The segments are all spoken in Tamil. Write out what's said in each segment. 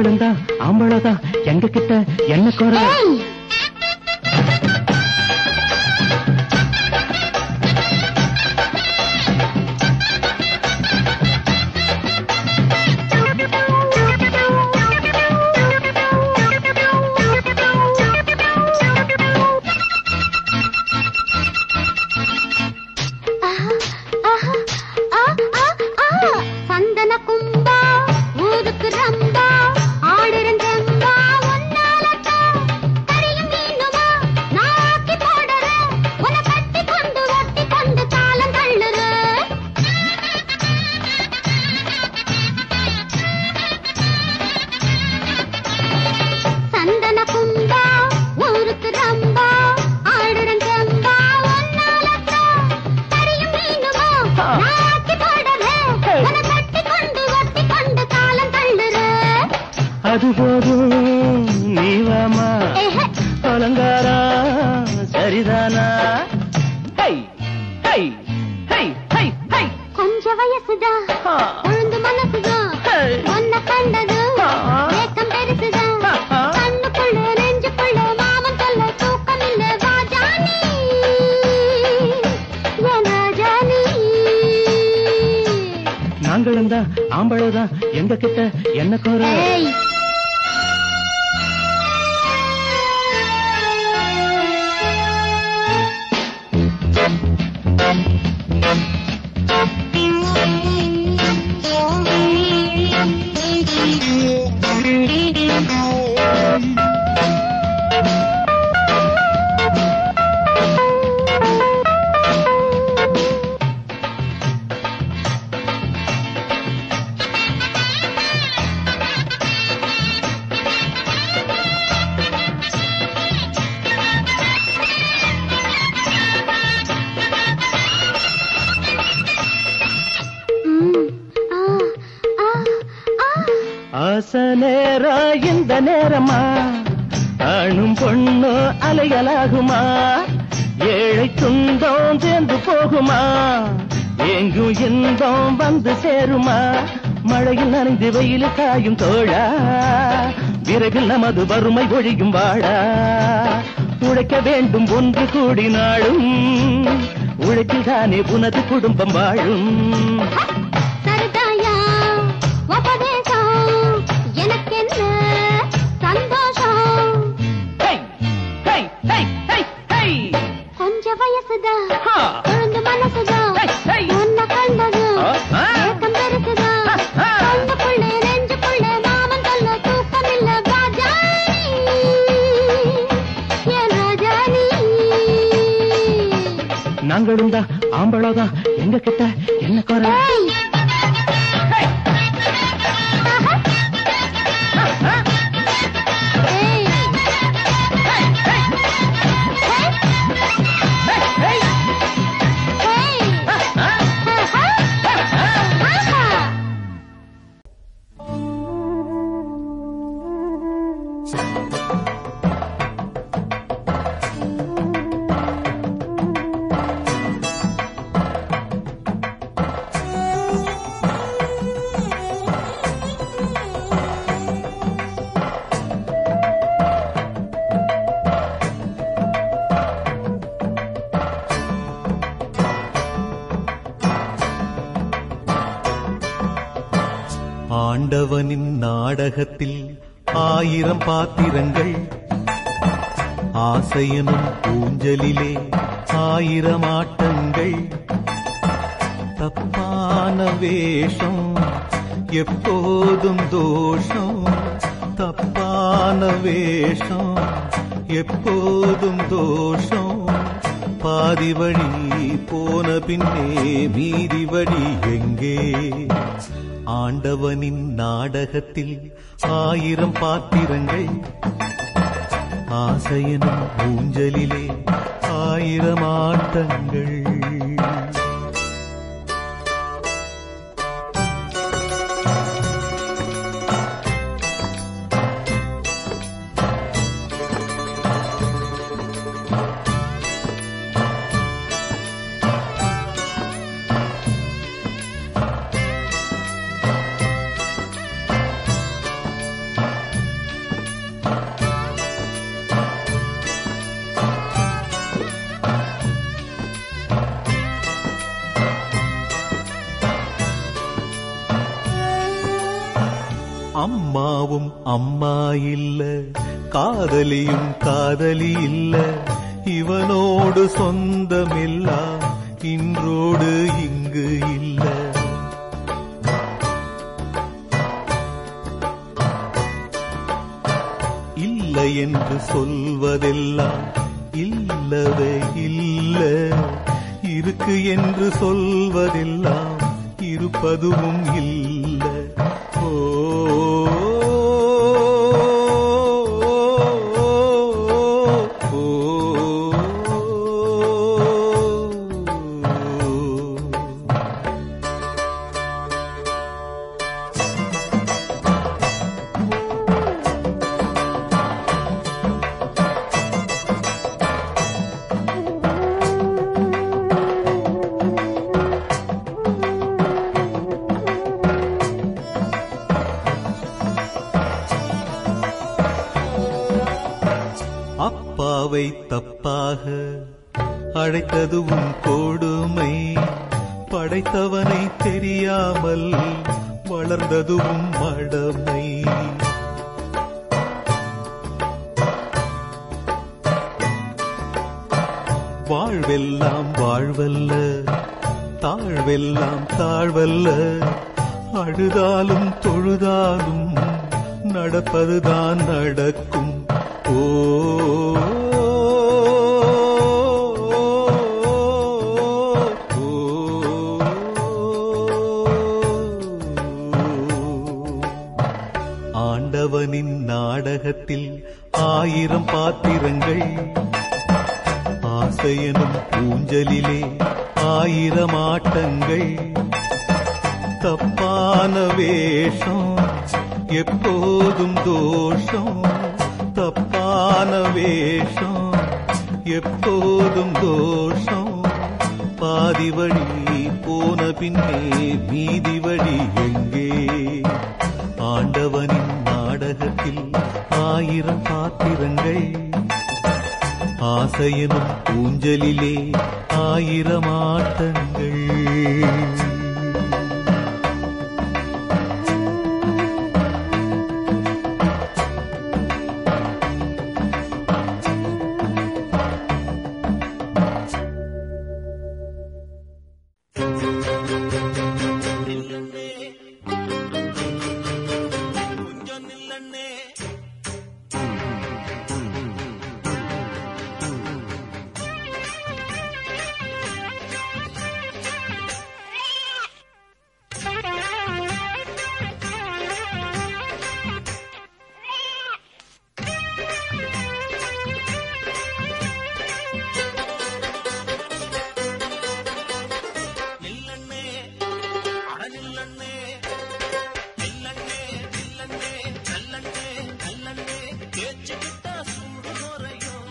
நாங்களும் தான் ஆம்பளதான் எங்க கிட்ட என்ன குறை ஏய் ஆஹா, ஆ, ஆ, ஆ. சந்தன கும்பா ஊருக்கு ரம்பா ஆடுறன் ரம்பா ஒன்னாலத்தான் கரியும் மீனுமா நாக்கி போடுற உன கட்டி கொண்டு ஒட்டி கொண்டு காலம் தள்ளுற சந்தன கும்பா ஊருக்கு ரம்பா ஆடுறன் ரம்பா ஒன்னாலத்தான் கரியும் மீனுமா நாக்கி போடுற உன கட்டி கொண்டு ஒட்டி கொண்டு காலம் தள்ளுற அது போதும் நீ வாமா ஏஹே அலங்காரா சரிதானா ஹை ஹை ஹை ஹை ஹை கொஞ்ச வயசுதான் ஆ. உழுந்து மனசுதான் ஹே. ஒன்ன கண்டது ஆ. ஏக்கம் பெருசுதான் ஆ. கண்ணுக்குள்ள நெஞ்சுக்குள்ள மாமன் சொல்ல தூக்கம் இல்ல வாஜானி என் ராஜானி நாங்களும் தான் ஆம்பளதான் எங்க கிட்ட என்ன குறை ஏய் ம், ஆ, ஆ, ஆ. ஆச நேரம் இந்த நேரமா ஆணும் பொண்ணும் அலையலாகுமா ஏழை துன்பம் சேர்ந்து போகுமா எங்கும் இன்பம் வந்து சேருமா மழையில் நனைந்து வெயில் காயும் தோழா விரைவில் நமது வறுமை ஒழியும் வாழா உழைக்க வேண்டும் ஒன்று கூடினாலும் உழைப்பில் தானே உனது குடும்பம் வாழும் சரதாயா உபதேசம் எனக்கென்ன சந்தோஷம் ஹை ஹை ஹை ஹை ஹை கொஞ்ச வயசுதான் ஹா உழுந்து மனசுதான் ஹை, ஹை. உன்னை கண்டது ஆ, ஆ. ஏக்கம் பெருசுதான் ஆ, ஆ. கண்ணுக்குள்ள நெஞ்சுக்குள்ள மாமன் சொல்ல தூக்கம் இல்ல வாஜானி என் ராஜானி நாங்களும் தான் ஆம்பளதான் எங்க கிட்ட என்ன குறை ஏய் ஏய் ஆண்டவனின் நாடகத்தில் ஆயிரம் பாத்திரங்கள் ஆசையனும் ஊஞ்சலிலே ஆயிரம் ஆட்டங்கள் தப்பான வேஷம் எப்போதும் தோஷம் தப்பான வேஷம் எப்போதும் தோஷம் பாதி வழி போன பின்னே மீதி வழி எங்கே ஆண்டவனின் நாடகத்தில் ஆயிரம் பாத்திரங்கள் ஆசையனும் ஊஞ்சலிலே ஆயிரம் ஆட்டங்கள் அம்மாவும் அம்மா இல்ல காதலியும் காதலி இல்ல இவனோடு சொந்தமெல்லாம் இன்றோடு இங்கு இல்ல இல்லை என்று சொல்வதெல்லாம் இல்லவே இல்ல இருக்கு என்று சொல்வதெல்லாம் இருப்பதுவும் இல்ல ஓ ஓ அப்பாவை தப்பாக அழைத்ததுவும் கொடுமை படைத்தவனை தெரியாமல் வளர்ந்ததுவும் மடமை வாழ்வெல்லாம் வாழ்வல்ல தாழ்வெல்லாம் தாழ்வல்ல அழுதாலும் தொழுதாலும் நடப்பதுதான் நடக்கும் ஓ ஆண்டவனின் நாடகத்தில் ஆயிரம் பாத்திரங்கள் ஆசையனும் ஊஞ்சலிலே ஆயிரம் ஆட்டங்கள் தப்பான வேஷம் எப்போதும் தோஷம் தப்பான வேஷம் எப்போதும் தோஷம் பாதி வழி போன பின்னே மீதி வழி எங்கே ஆண்டவனின் நாடகத்தில் ஆயிரம் பாத்திரங்கள் ஆசையனும் ஊஞ்சலிலே ஆயிரம் ஆட்டங்கள் நில்லண்ணே அட நில்லண்ணே நில்லண்ணே நில்லண்ணே நல்லண்ணே நல்லண்ணே தேய்ச்சிக்கிட்டா சூடு குறையும்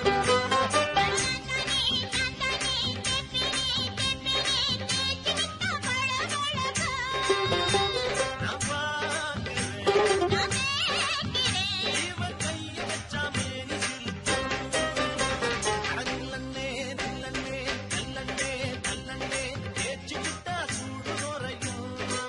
நான் பார்க்கிறேன் இவன் கைய வச்சா மேனி சிரிக்கும் அட நில்லண்ணே நில்லண்ணே நல்லண்ணே நல்லண்ணே தேய்ச்சிக்கிட்டா சூடு குறையும்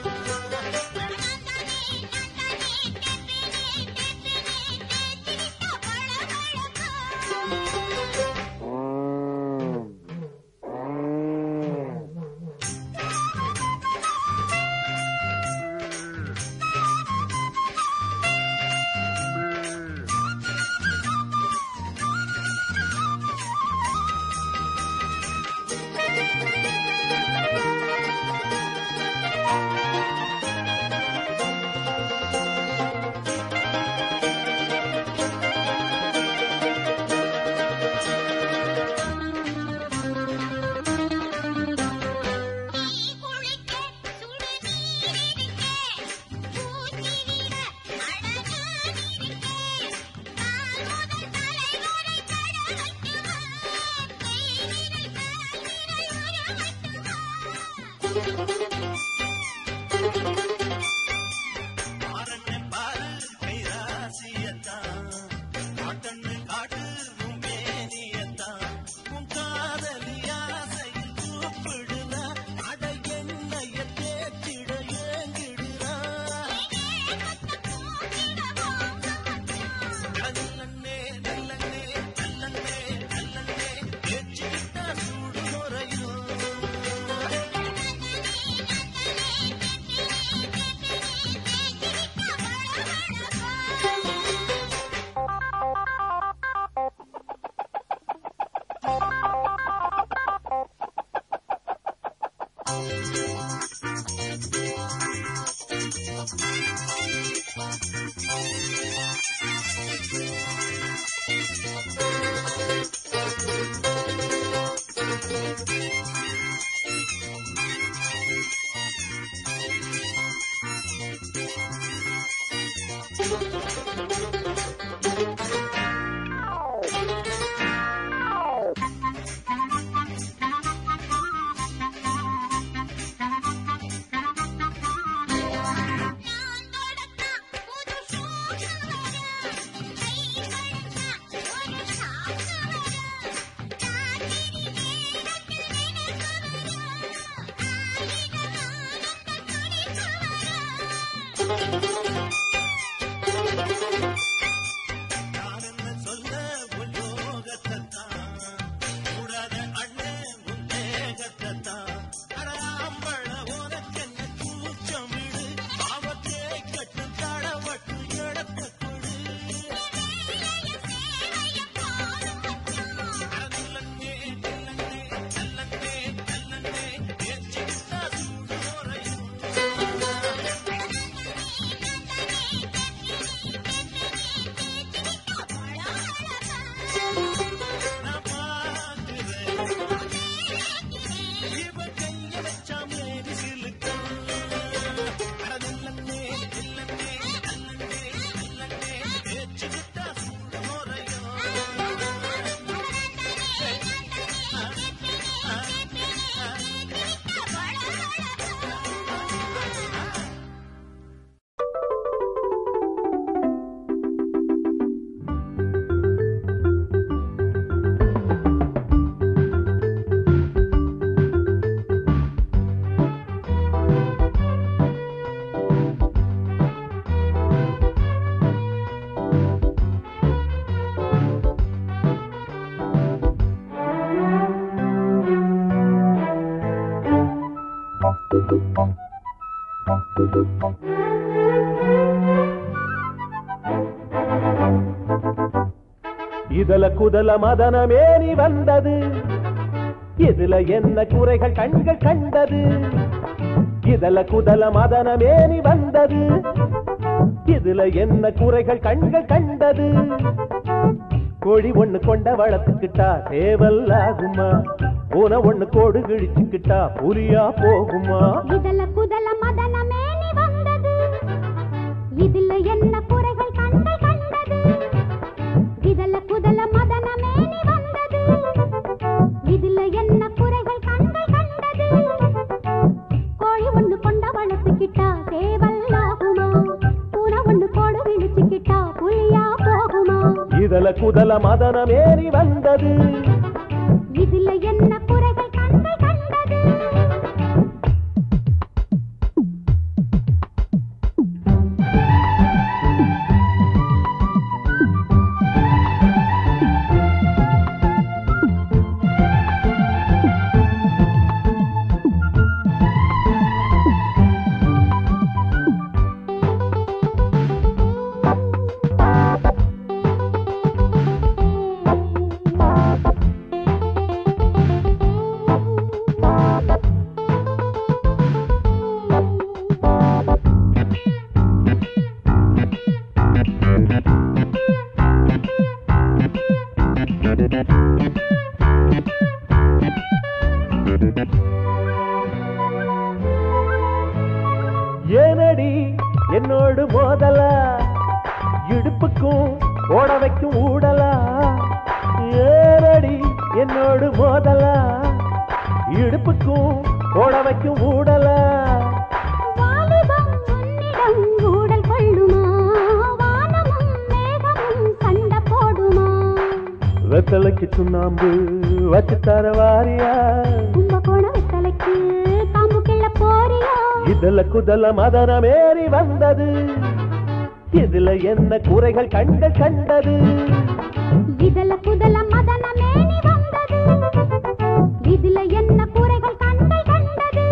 பாரண்ணே பாரு கைராசியத்தான் காட்டண்ணு காட்டு உன் மேனியத்தான் உன் காதலி ஆசையில் கூப்பிடுனா அட என்னைய தேற்றிட ஏங்கிடுறா நான் என்ன சொல்ல உன் யோகத்தைத்தான் கூடாத அண்ணே உன் தேகத்தைத்தான் அடாம்பழ உனக்கென்ன கூச்சம் விடு பாவத்தே கட்டு தடவட்டு இடத்த கொடு அடநில்லன்னே, நில்லன்னே, நல்லன்னே, நல்லன்னே, ஏச்சிக்கிட்டா சூடு குறையும். நான் பார்க்கிறேன். இவ கைய வச்சா மேனி சிலுக்கும். அட நில்லன்னே, நில்லன்னே, நல்லன்னே, நல்லன்னே, ஏச்சிக்கிட்டா சூடு குறையும். இதல குதல மதனமேறி வந்தது இதுல என்ன குறைகள் கண்கள் கண்டது இதல குதல மதனமேறி வந்தது இதுல என்ன குறைகள் கண்கள் கண்டது கோழி ஒண்ணு கொண்ட வளர்த்துக்கிட்டா சேவல்லாகுமா பூனை ஒண்ணு கோடு கிழிச்சுக்கிட்டா புலியா போகுமா இதல குதல மதன மேனி வந்தது இதுல என்ன குறைகள் கண்கள் கண்டது இதல குதல மதன மேனி வந்தது இதுல என்ன குறைகள் கண்கள் கண்டது கோழி ஒண்ணு கொண்ட வளர்த்துக்கிட்டா சேவல்லாகுமா பூனை ஒண்ணு கோடு விழிச்சுக்கிட்டா புலியா போகுமா இதல குதல மதனமேறி வந்தது இதுல என்ன குறைகள் கண்கள் கண்டது ஏனடி என்னோடு மோதலா இடுப்புக்கும் ஓட வைக்கும் ஊடலா ஏனடி என்னோடு மோதலா இடுப்புக்கும் ஓட வைக்கும் ஊடலா வாலிபம் உன்னிடம் ஊடல் கொள்ளுமா வானமும் மேகமும் சண்டை போடுமா வெத்தலைக்கு சுண்ணாம்பு வச்சு தர வாரியா கும்பகோண வெத்தலைக்கு காம்பு கிள்ள போறியா இதுல குதல மதனமேறி வந்தது இதுல என்ன குறைகள் கண்ட கண்டது இதல குதல மதன மேனி வந்தது இதுல என்ன குறைகள் கண்கள் கண்டது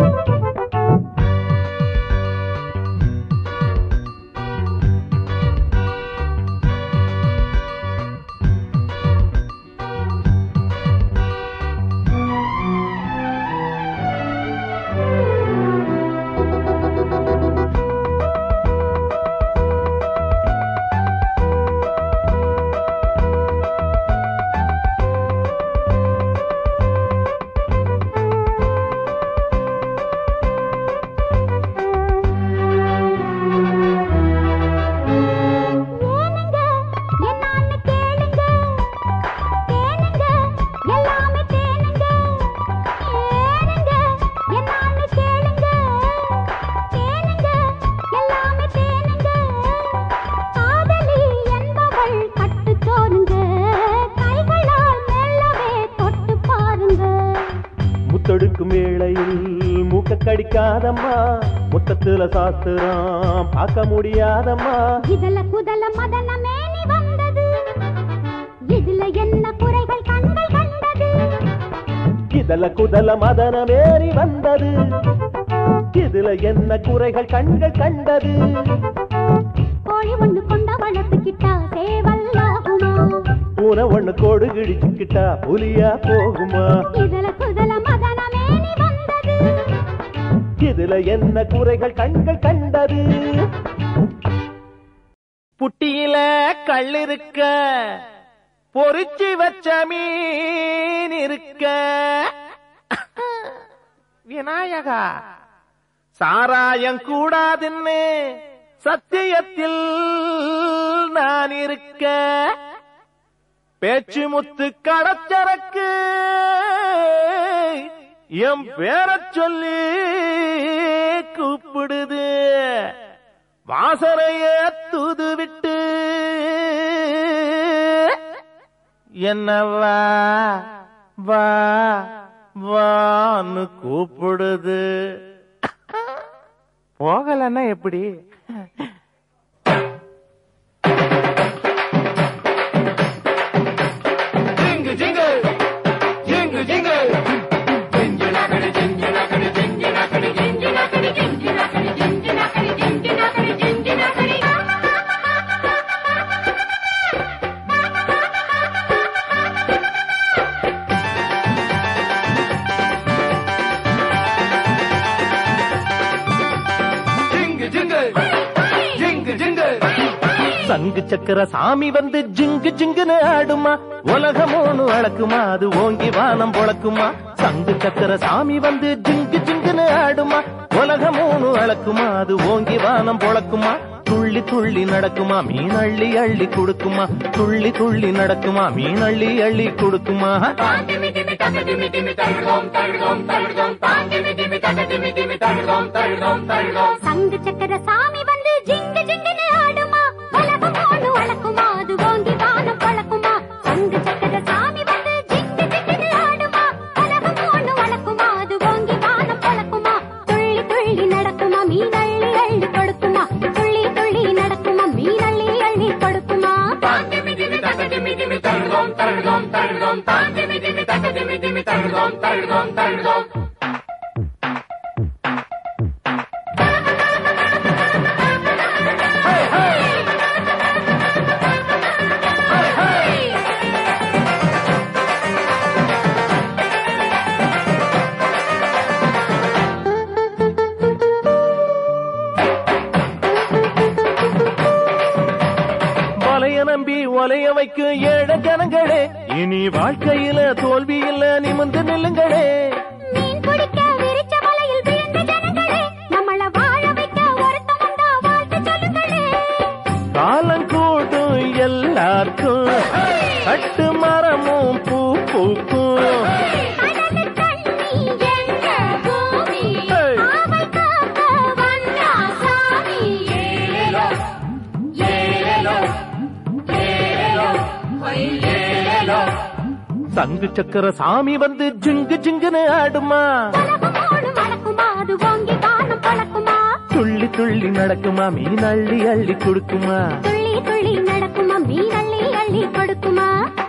முத்தொடுக்கும் வேளையில் மூக்க கடிக்காதம்மா முத்தத்துல சாஸ்திரம் பார்க்க முடியாதம்மா இதல குதல மதனமே நீ வந்தது இதுல என்ன குறைகள் கண்கள் கண்டது இதல குதல மதனமேறி வந்தது இதுல என்ன குறைகள் கண்கள் கண்டது கோழி ஒண்ணு கொண்ட வளர்த்துக்கிட்டா சேவல்லாகுமா பூனை ஒண்ணு கோடு கிழிச்சுக்கிட்டா புலியா போகுமா இதல குதல மதனமே நீ வந்தது இதுல என்ன குறைகள் கண்கள் கண்டது புட்டியில கல் இருக்க பொறிச்சு வச்ச மீன் இருக்க விநாயகா சாராயம் கூடாதுன்னு சத்தியத்தில் நான் இருக்க பேச்சு முத்து கடச்சரக்கு என் பேரச் சொல்லி கூப்பிடுது வாசனைய தூது விட்டு என்னவா வா வான்னு கூப்பிடுது போகலன்னா எப்படி சங்கு சக்கர சாமி வந்து ஜிங்கு ஜிங்குன்னு ஆடுமா உலகமோனு அளக்குமா அது ஓங்கி வானம் பொழக்குமா சங்கு சக்கர சாமி வந்து ஜிங்கு ஜிங்குன்னு ஆடுமா உலகமோனு அளக்குமா அது ஓங்கி வானம் பொழக்குமா துள்ளி துள்ளி நடக்குமா மீன் அள்ளி அள்ளி கொடுக்குமா துள்ளி துள்ளி நடக்குமா மீன் அள்ளி அள்ளி கொடுக்குமா சங்கு சக்கர சாமி வந்து ஜிங்கு ஜிங்குன்னு ஆடுமா உலகம் போடு வளக்குமா அது ஓங்கி வானம் பழக்குமா சங்கு சக்கர சாமி வந்து ஜிங்கு ஜிங்குன்னு ஆடுமா உலகம் போடு வளக்குமா அது ஓங்கி வானம் பழக்குமா துள்ளி துள்ளி நடக்குமா மீன் அள்ளி அள்ளி கொடுக்குமா துள்ளி துள்ளி நடக்குமா மீன் அள்ளி அள்ளி கொடுக்குமா வலைய நம்பி ஒலைய வைக்கும் ஏழ ஜனங்களே இனி வாழ்க்கையில தோல்வி இல்ல நிமிந்து நில்லுங்களே மீன் பிடிக்க விரிச்ச வலையில் விழுந்த ஜனங்களே நம்மள வாழ வைக்க ஒருத்தன் வந்தா வாழ்த்து சொல்லுங்களே காலங்கூடும் எல்லாருக்கும் கட்டு மரமும் பூ பூக்கும் அழகு தண்ணி எங்க பூமி Hey. ஆவை காக்க வந்தா சாமி ஏலோ ஏலோ ஏலோ சங்கு சக்கர சாமி வந்து ஜிங்கு ஜிங்குன்னு ஆடுமா உலகம் ஓடும் வழக்குமா அது ஓங்கி வானம் பழக்குமா துள்ளி துள்ளி நடக்குமா மீன் அள்ளி அள்ளி கொடுக்குமா துள்ளி துள்ளி நடக்குமா மீன் அள்ளி அள்ளி கொடுக்குமா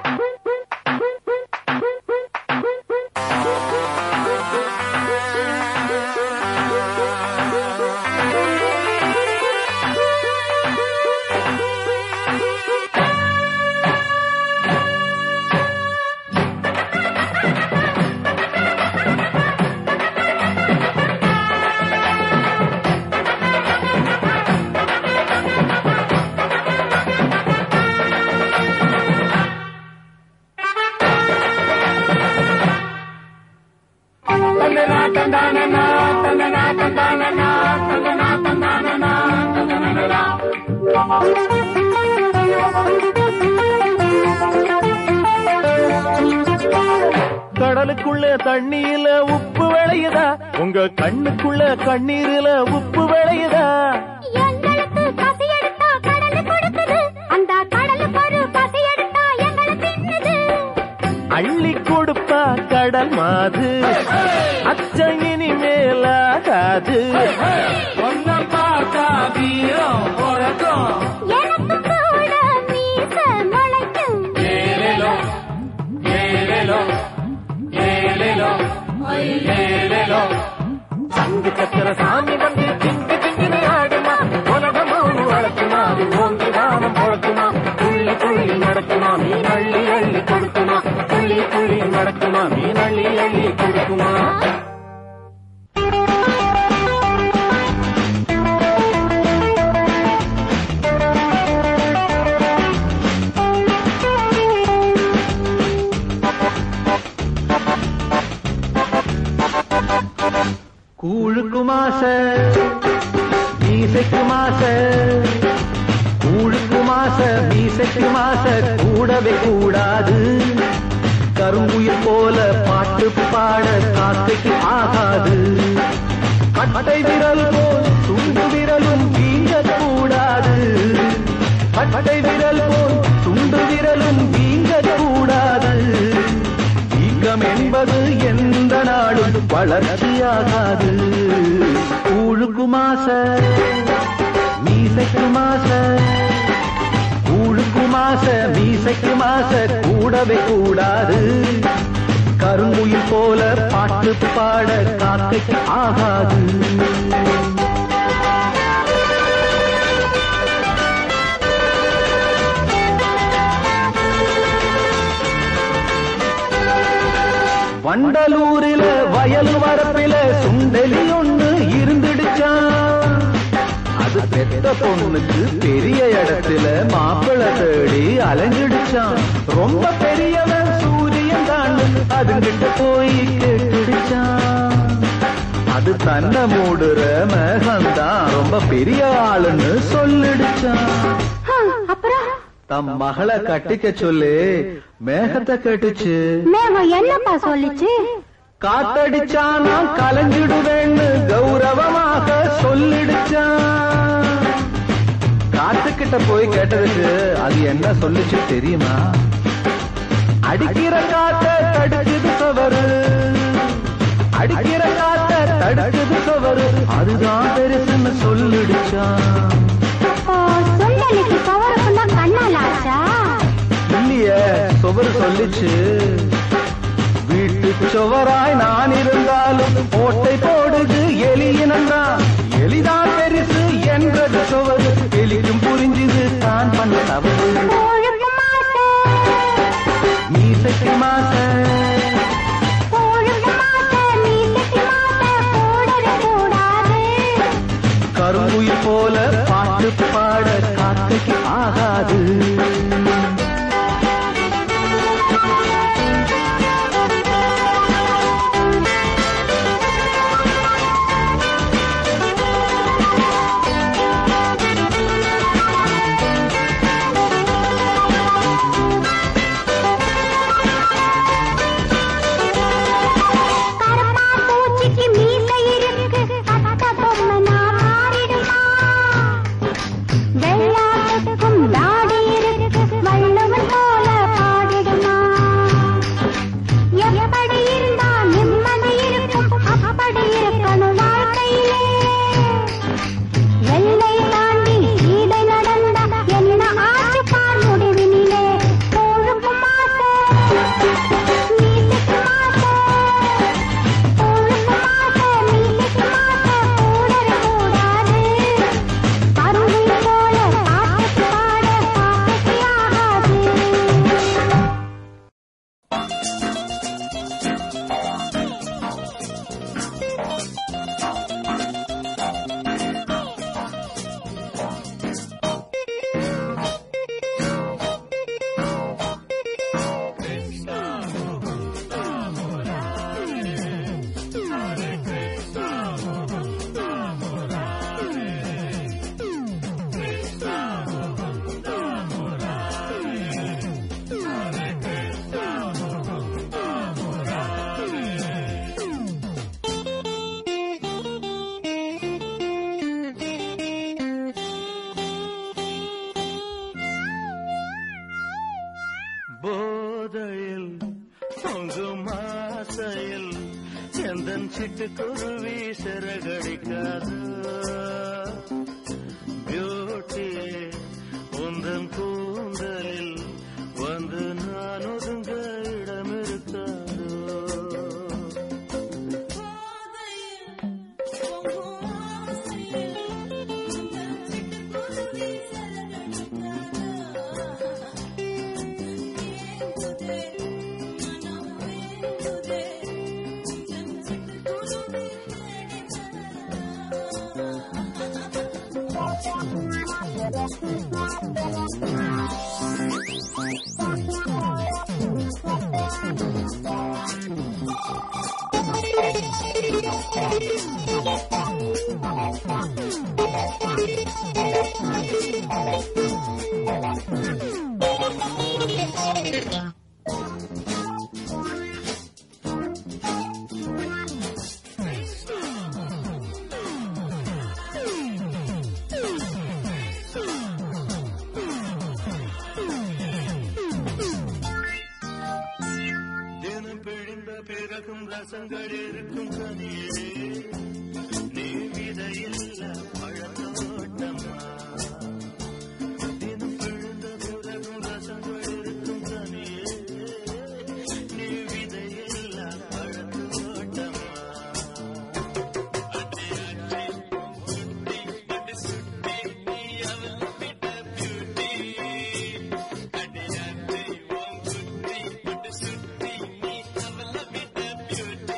கடலுக்குள்ள தண்ணியில உப்பு விளையுதா உங்க கண்ணுக்குள்ள கண்ணீரில உப்பு விளையுதா எங்களுக்கு பசி எடுத்தா கடல் கொடுக்குது அந்த கடலுக்கு ஒரு பசி எடுத்தா எங்களை தின்னுது அள்ளி கொடு கொடுப்பா கடல் மாது அச்சம் இனிமேலாகாது ஒன்ன பார்த்தா வீரம் பிறக்கும் எனக்கு கூட மீச முளைக்கும் ஏலேலோ ஏலேலோ ஏலேலோ ஏலேலோ சங்கு சக்கர சாமி வந்து சிங்கு சிங்குன்னு ஆடுமா உலகமோடு வளர்க்குமா அது ஓங்கி வானம் பொழக்குமா துள்ளி துள்ளி நடக்குமா மீன் அள்ளி அள்ளி கொடுக்குமா துள்ளி துள்ளி நடக்குமா மீன் அள்ளி அள்ளி கொடுக்குமா கூழுக்கு மாச மீசைக்கு மாச கூழுக்கு மாச மீசைக்கு மாச கூடவே கூடாது கருங்குயில் போல பாட்டு பாட காக்கைக்கு ஆகாது கட்டை விரல் போல் துண்டு விரலும் வீங்க கூடாது கட்டை விரல் போல் துண்டு விரலும் வீங்க கூடாது வீக்கம் என்பது எந்த நாடும் வளர்ச்சியாகாது கூழுக்கு மாச மீசைக்கு மாச கூழுக்கு மாச மீசைக்கு மாச கூடவே கூடாது கருங்குயில் போல பாட்டு பாட காக்கைக்கு ஆகாது வண்டலூரில வயல் வரப்பில சுண்டலி ஒண்ணு இருந்துடுச்சான் அது பெத்த பொண்ணுக்கு பெரிய இடத்துல மாப்பிள்ளை தேடி அலைஞ்சிடுச்சான் ரொம்ப பெரியவன் சூரியன் தான் அதுகிட்ட போய் கேட்டுடுச்சான் அது தன்னை மூடுற மேகம்தான் ரொம்ப பெரிய ஆளுன்னு சொல்லிடுச்சான் ஹம், அப்புறம் தம் மகளை கட்டிக்க சொல்லி மேகத்தை கேட்டுச்சு மேகம் என்னப்பா சொல்லிச்சு காத்தடிச்சானா கலைஞ்சிடுவேன்னு கௌரவமாக சொல்லிடுச்சான் காத்துக்கிட்ட போய் கேட்டதுக்கு அது என்ன சொல்லுச்சு தெரியுமா அடிக்கிற காத்த தடுக்குது சவரு அடிக்கிற காத்த தடுக்குது சவரு அதுதான் பெருசுன்னு சொல்லிடுச்சான் ஓ சுண்டலிக்கு கவருக்குன்னா கண்ணால் ஆச்சா இல்லையே சுவர் சொல்லிச்சு வீட்டு சுவராய் நான் இருந்தாலும் ஓட்டை போடுது எலியினன்றா எலிதான் பெருசு என்றது சுவர் எலிக்கும் புரிஞ்சுது தான் பண்ண தவறு கோழுக்கு மாச மீசைக்கு மாச கோழுக்கு மாச மீசைக்கு மாச கூடவே கூடாது கருங்குயில் போல பாட்டு பாட காக்கைக்கு ஆகாது கருப்பா பூச்சிக்கு மீசை இருக்கு பத்த பொம்மை நான் மாறிடுமா வெள்ளாட்டுக்கும் தாடி இருக்கு ஒத்தையில் எந்தன் சிட்டுக்குருவி சிறகடிக்காது பியூட்டி உந்தன் கூந்தலில் வந்து நான் ஒதுங்க இடம் இருக்காதோ தினம் பிழிந்த பிறகும் ரசங்கள் இருக்கும் கனியே நீ விதையில்ல பழத்தோட்டமா தினம் பிழிந்த பிறகும் ரசங்கள் இருக்கும் கனியே நீ விதையில்ல பழத்தோட்டமா அட்டை அட்டை சுட்டி அட்டை சுட்டி நீ அவள் விட்ட பியூட்டி அட்டை அட்டை உன் குட்டி அட்டை சுட்டி நீ அவள் விட்ட பியூட்டி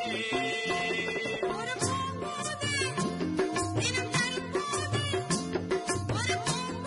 ஒரு பூங்கோதை, தினம் தரும் போதை, ஒரு பூங்கோதை,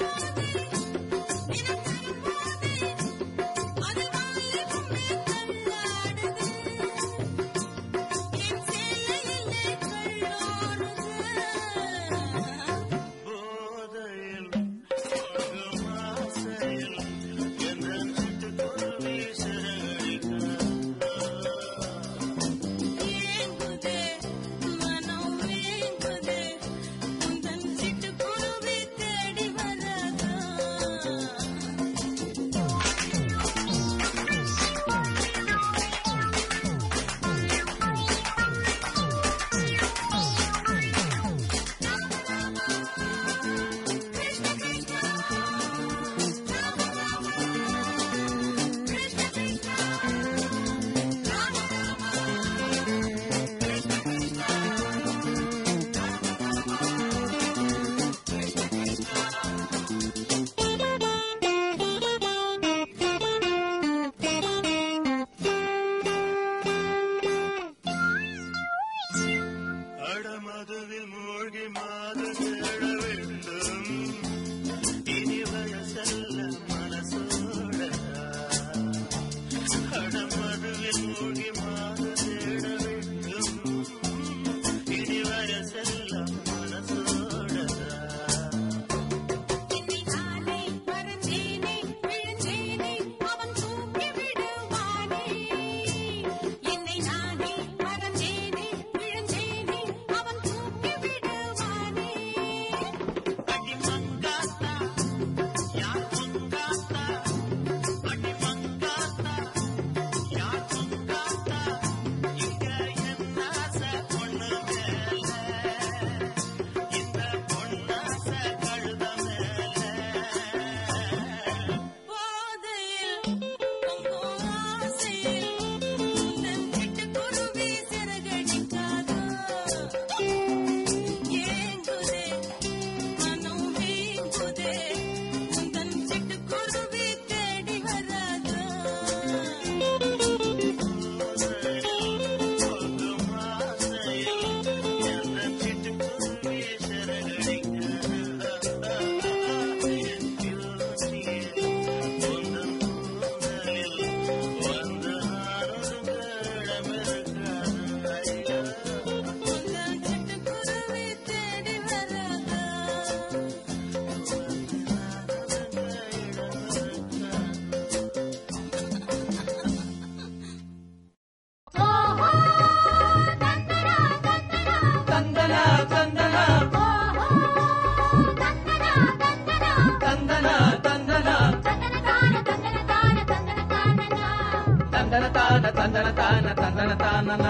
தந்தன தான தந்தன தானனா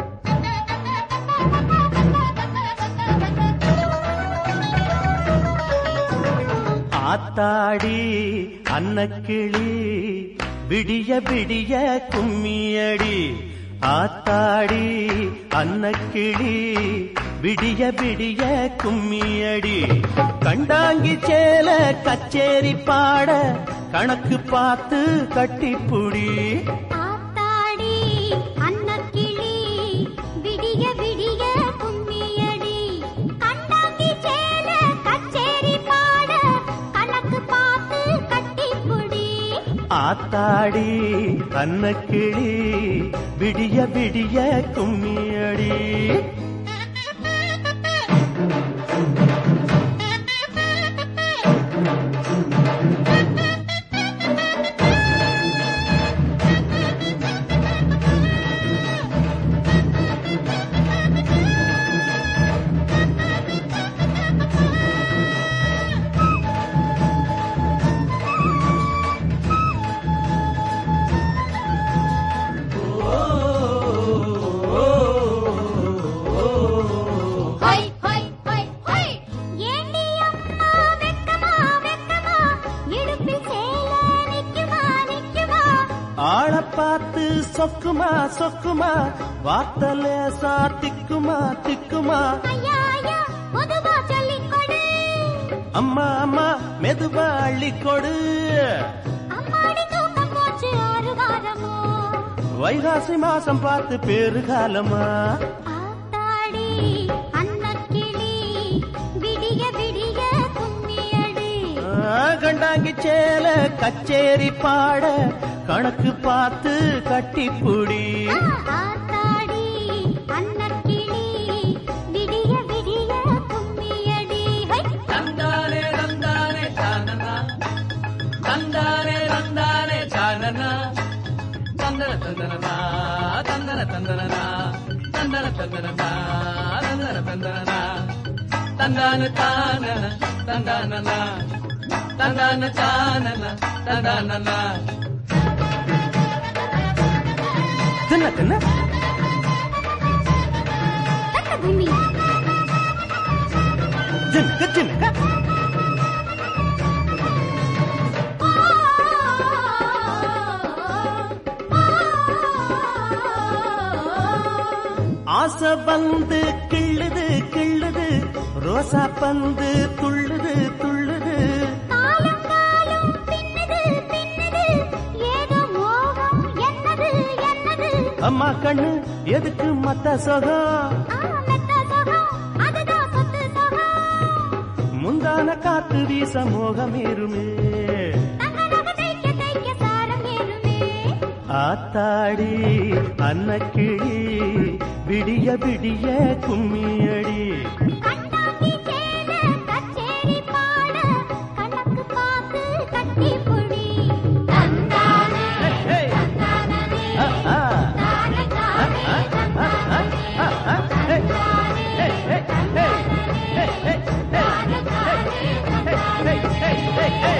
ஆத்தாடி அன்னக்கிளி விடிய விடிய கும்மியடி ஆத்தாடி அன்னக்கிளி விடிய விடிய கும்மியடி கண்டாங்கி சேல கச்சேரி பாட கணக்கு பார்த்து கட்டிப்புடி ஆத்தாடி அன்னக்கிளி விடிய விடிய கும்மியடி கண்டாங்கி சேல கச்சேரி பாட கணக்கு பார்த்து கட்டிப்புடி ஆத்தாடி அன்னக்கிளி விடிய விடிய கும்மியடி ஹொய் ஹொய் ஹொய் ஹொய் ஏண்டி அம்மா வெக்கமா வெக்கமா இடுப்பில் சேல நிக்குமா நிக்குமா ஆள பார்த்து சொக்குமா சொக்குமா வார்த்தை லேசா திக்குமா திக்குமா ஐயா ஐயா பொதுவா சொல்லிக் கொடு அம்மா அம்மா மெதுவா அள்ளி கொடு அம்மாடி தூக்கம் போச்சு ஆறு வாரமோ வைகாசி மாசம் பார்த்து பேரு காலமா ஆத்தாடி அன்னக்கிளி விடிய விடிய கும்மியடி ஆ, கண்டாங்கி சேல கச்சேரி பாட கணக்கு பார்த்து கட்டிப்புடி ஆத்தாடி அன்னக்கிளி விடிய விடிய கும்மியடி ஹை தந்தானே தந்தானே தானனா தந்தானே தந்தானே தானனா தந்தன தந்தனனா தந்தன தந்தனனா தந்தன தந்தனனா தந்தன தந்தனனா தந்தான தானன தந்தானனா தந்தான தானன தந்தானனா தின்ன தின்ன தக்க பூமி ஜின்க ஜின்க ஆசை வந்து கிள்ளுது கிள்ளுது ரோசா பந்து துள்ளுது துள்ளுது காலம் காலம் பின்னுது பின்னுது ஏதோ மோகம் என்னது என்னது அம்மா கண்ணு எதுக்கு மத்த சுகம் ஆ மெத்த சுகம் அதுதான் சொத்து சுகம் முந்தான காத்து வீச மோகமேறுமே தங்க நகை தைக்க தைக்க சாரம் ஏறுமே ஆத்தாடி அன்னக்கிளி விடிய விடிய கும்மியடி கண்டாங்கி சேல கச்சேரி பாட கணக்கு பார்த்து கட்டி புடி தந்தானே ஹே, தந்தானே ஆ, ஆ, தானே தானே ஆ, ஆ, ஆ, ஆ, ஹே, ஹே, ஹே, ஹே, ஹே, ஹே, ஹே, தானே தானே ஹே, ஹே, ஹே, ஹே.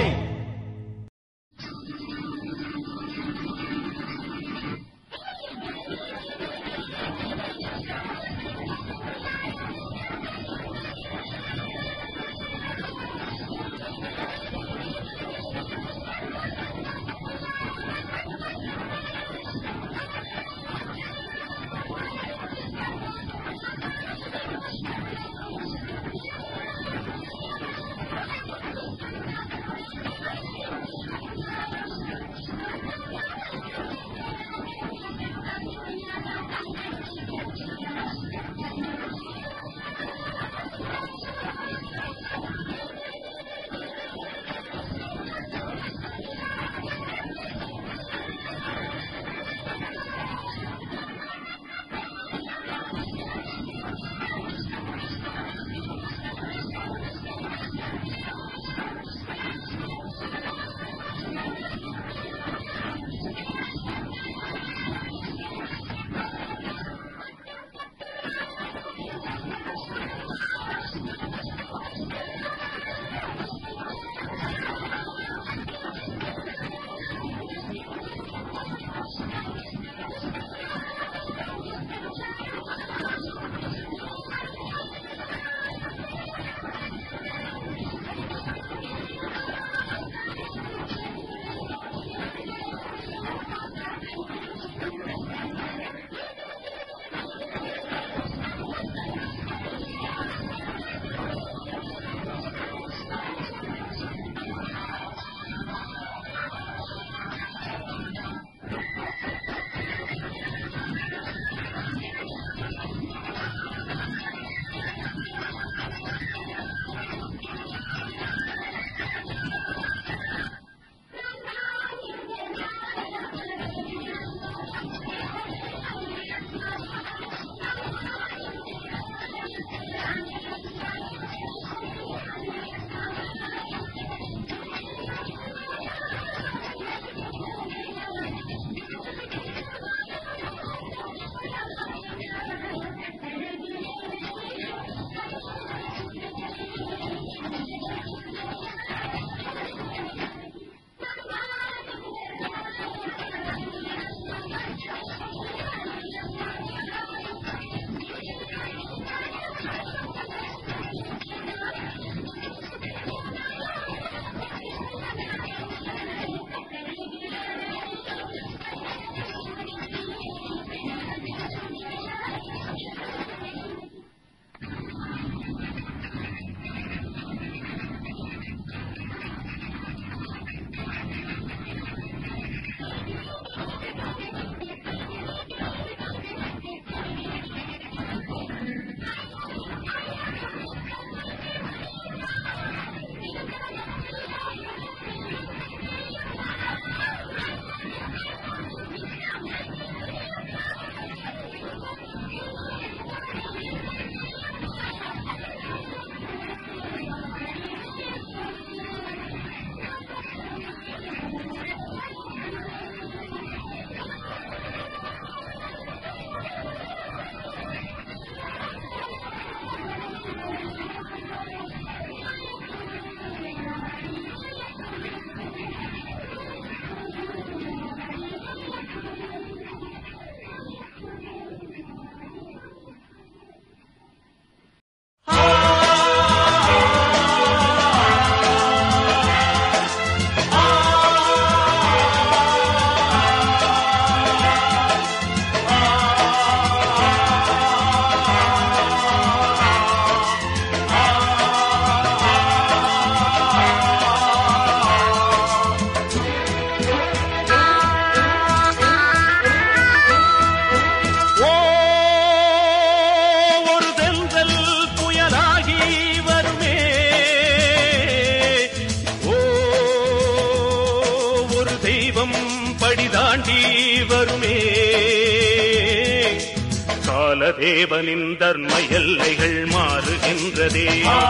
காலதேவனின் தர்ம எல்லைகள் மாறுகின்றதே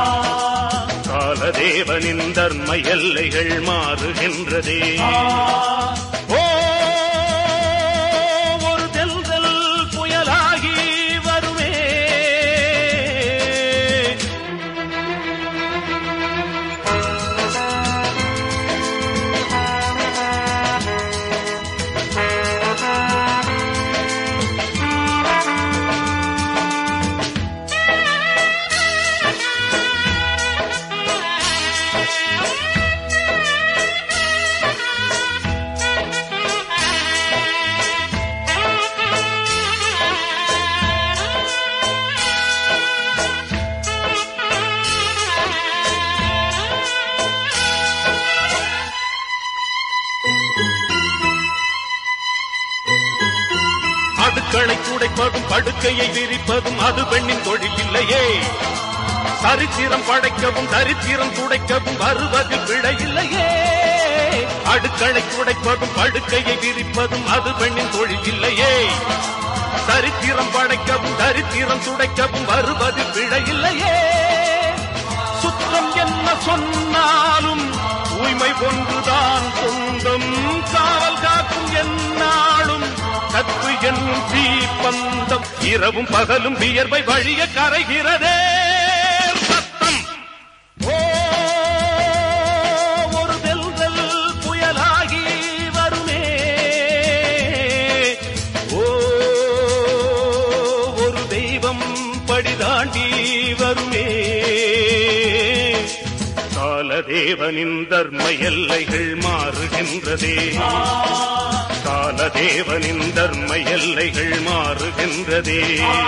காலதேவனின் தர்ம எல்லைகள் மாறுகின்றதே ஓ ஒரு தெல்தல் புயலாகி வருவே அடுக்களை துடைப்பதும் படுக்கையை விரிப்பதும் அது பெண்ணின் தொழில் இல்லையே சரித்திரம் படைக்கவும் தரித்திரம் துடைக்கவும் வருவதில் விடை இல்லையே அடுக்களை துடைப்பதும் படுக்கையை விரிப்பதும் அது பெண்ணின் தொழில் இல்லையே சரித்திரம் படைக்கவும் தரித்திரம் துடைக்கவும் வருவதில் விடை இல்லையே சுற்றம் என்ன சொன்னாலும் தூய்மை ஒன்றுதான் சொந்தம் காவல் காக்கும் என்னாலும் கற்பு என்னும் தீப்பந்தம் இரவும் பகலும் வியர்வை வழிய கரைகிறதே சத்தம் ஓ ஒரு தெல்தல் புயலாகி வருமே ஓ ஒரு தெய்வம் படிதாண்டி வருமே காலதேவனின் தர்ம எல்லைகள் மாறுகின்றதே காலதேவனின் தர்ம எல்லைகள் மாறுகின்றதே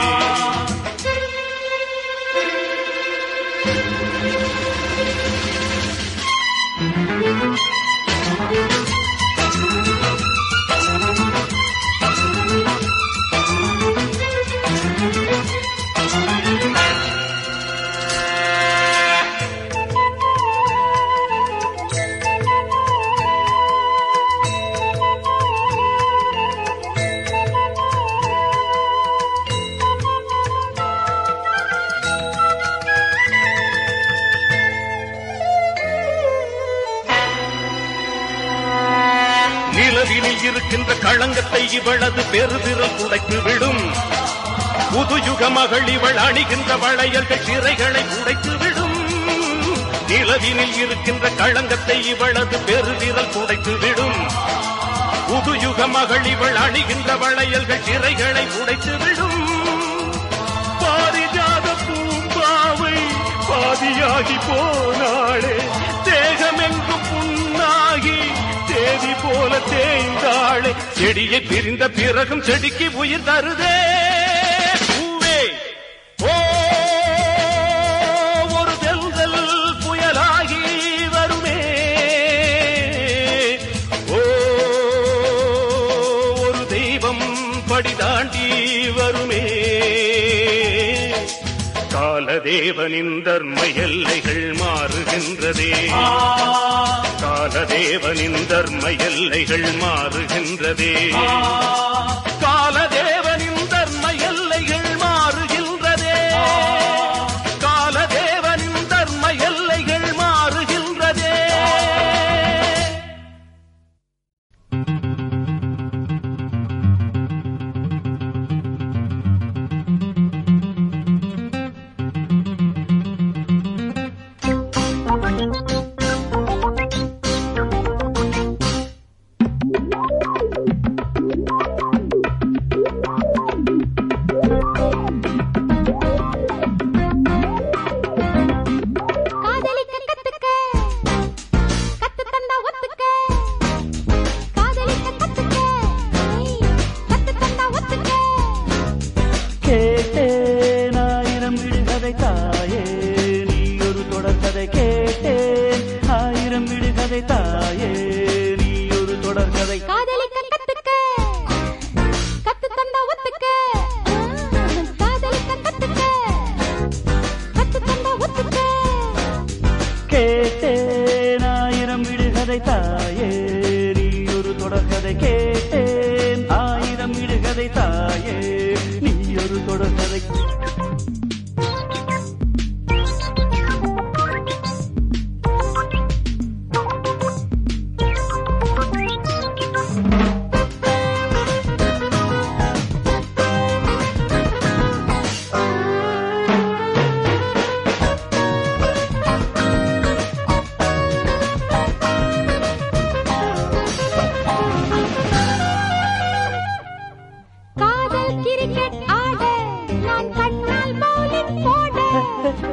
நிலவினில் இருக்கின்ற களங்கத்தை இவளது பெருதிரல் துடைத்து விடும் புதுயுக மகள் இவள் அணிகின்ற வளையல்கள் சிறைகளை உடைத்து விடும் நிலவினில் இருக்கின்ற களங்கத்தை இவளது பெருவிரல் துடைத்து விடும் புதுயுக மகள் இவள் அணிகின்ற வளையல்கள் சிறைகளை உடைத்து விடும் பாரிஜாத பூம்பாவை பாதியாகி போனாளே தேகமெங்கும் புண்ணாகி தேதி போல தேய்ந்தாளே செடியை பிரிந்த பிறகும் செடிக்கு உயிர் தருதே பூவே ஓ ஒரு தெல்தல் புயலாகி வருமே ஓ ஒரு தெய்வம் படிதாண்டி வருமே காலதேவனின் தர்ம எல்லைகள் மாறுகின்றதே காலதேவனின் தர்ம எல்லைகள் மாறுகின்றதே காலதேவனின் தர்ம எல்லைகள் மாறுகின்றதே காலதேவனின் தர்ம எல்லைகள் மாறுகின்றதே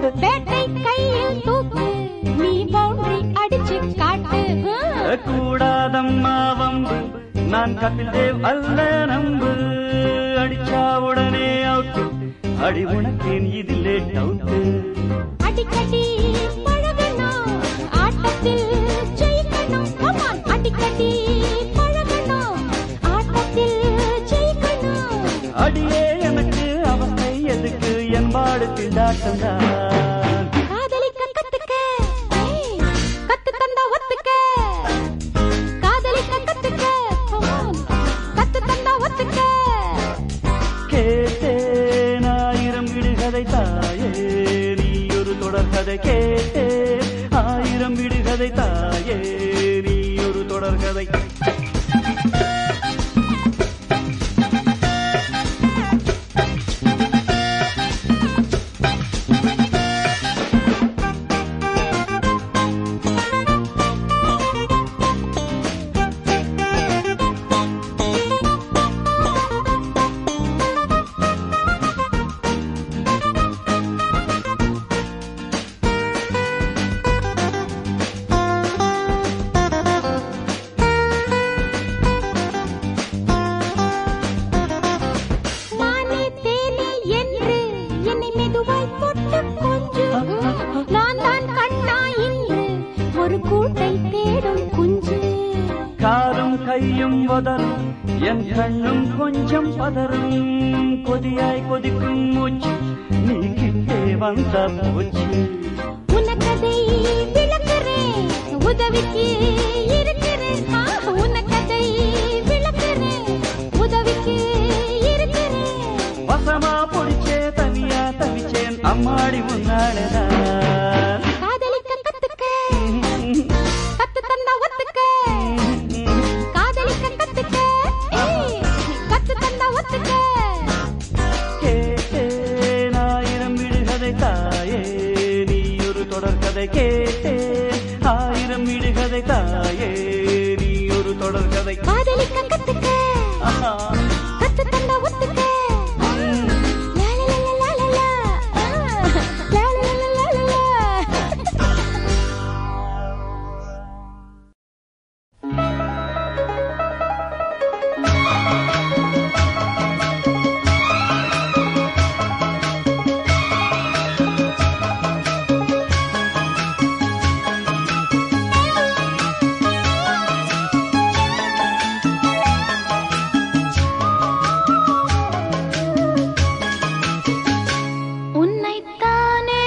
பேட்டை கையில் தூக்கு நீ பவுண்டரி அடிச்சு காட்டு ஹம். கூடாதம்மா வம்பு நான் கபில் தேவ் அல்ல நம்பு அடிச்சா உடனே அவுட்டு அடி உனக்கேன் இதிலே டவுட்டு அடிக்கடி பழகணும் ஆட்டத்தில் ஜெயிக்கணும் Come on. அடிக்கடி பழகணும் ஆட்டத்தில் ஜெயிக்கணும் அடியே எனக்கு அவஸ்தை எதுக்கு என்பாடு திண்டாட்டம்தான் காதலிக்க கத்துக்க ஏய், கத்து தந்தா ஒத்துக்க காதலிக்க கத்துக்க Come on. கத்து தந்தா ஒத்துக்க கேட்டேன் ஆயிரம் விடுகதை தாயே நீ ஒரு தொடர்கதை கேட்டேன் ஆயிரம் விடுகதை தாயே நீ ஒரு தொடர்கதை நானே தேனே என்று என்னை மெதுவாய் தொட்டு கொஞ்சம் நான் தான் கண்ணா இன்று ஒரு கூட்டை தேடும் குஞ்சு காலும் கையும் வதரும் என் கண்ணும் கொஞ்சம் பதறும் கொதியாய் கொதிக்கும் மூச்சு நீ கிட்டே வந்த போச்சு உனக்கதை விளக்குறேன் உதவிக்கு இருக்கிறேன் ஆ, உனக்கதை விளக்குறேன் உதவிக்கு இருக்கிறேன் வசமா பொடிச்சே தனியா தவிச்சேன் அம்மாடி முன்னாடிதான் காதலிக்க கத்துக்க கத்து தந்தா ஒத்துக்க காதலிக்க கத்துக்க ஏய், கத்து தந்தா ஒத்துக்க கேட்டேன் ஆயிரம் விடுகதை தாயே நீ ஒரு தொடர்கதை கேட்டேன் ஆயிரம் விடுகதை தாயே நீ ஒரு தொடர்கதை காதலிக்க கத்துக்க ஆஹா. கத்து தந்தா ஒத்துக்க லா, லா, லா, லா, லா, லா. ஆ, லா, லா, லா, லா, லா, லா. உன்னைத்தானே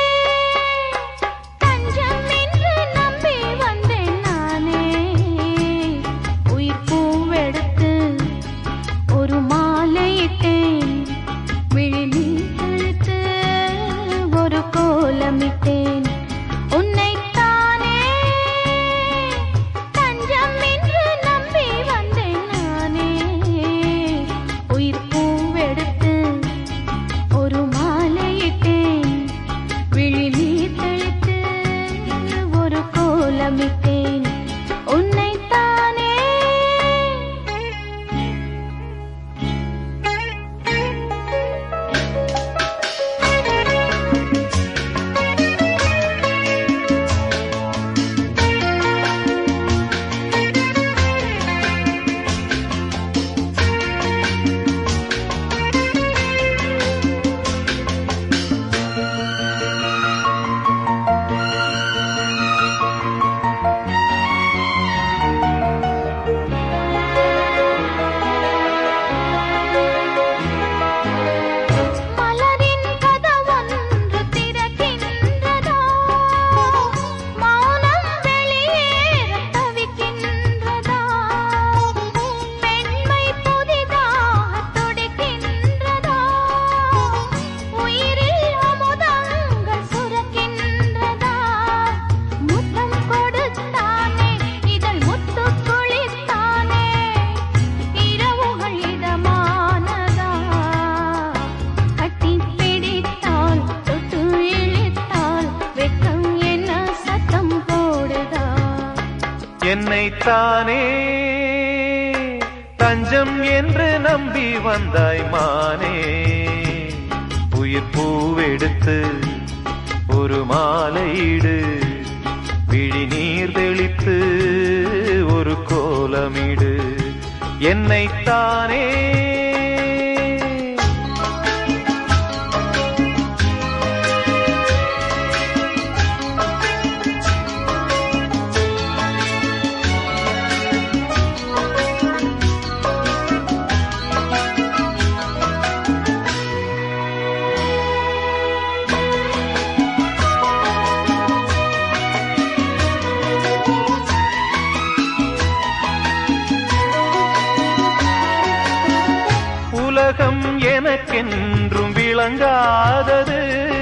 தஞ்சம் என்று நம்பி வந்தேன் நானே உயிர் பூவெடுத்து ஒரு மாலையிட்டேன் விழி இழுத்து ஒரு கோலமிட்டேன் உன்னைத்தானே தஞ்சம் என்று நம்பி வந்தேன் நானே உயிர் பூவெடுத்து ஒரு மாலையிட்டேன் விழி நீர் தெளித்து ஒரு கோலமிட்டேன் உன்னைத்தானே மலரின் கதவொன்று திறக்கின்றதா மௌனம் வெளியேறத் தவிக்கின்றதா பெண்மை புதிதாகத் துடிக்கின்றதா உயிரில் அமுதங்கள் சுரக்கின்றதா முத்தம் கொடுத்தானே இதழ் முத்து குளித்தானே இரவுகள் இதமானதா கட்டி பிடித்தால் தொட்டு இழுத்தால் வெட்கம் என்ன சத்தம் போடுதா என்னைத்தானே தஞ்சம் என்று நம்பி வந்தாய் மானே உயிர் பூவெடுத்து என்னைத்தானே உலகம் எனக்கென்றும் விளங்காதது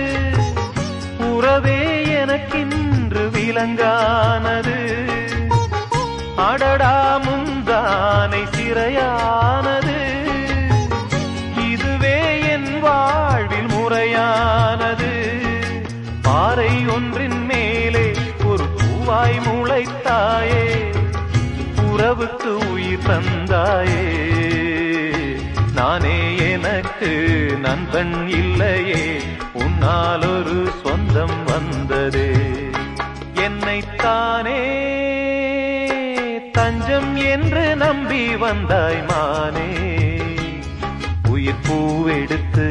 உறவே எனக்கென்று விளங்கானது அடடா முந்தானை சிறையானது இதுவே என் வாழ்வில் முறையானது பாறை ஒன்றின் மேலே ஒரு பூவாய் முளைத்தாயே உறவுக்கு உயிர் தந்தாயே நானே எனக்கு நண்பன் இல்லையே உன்னால் ஒரு சொந்தம் வந்ததே என்னைத்தானே தஞ்சம் என்று நம்பி வந்தாய் மானே உயிர் பூவெடுத்து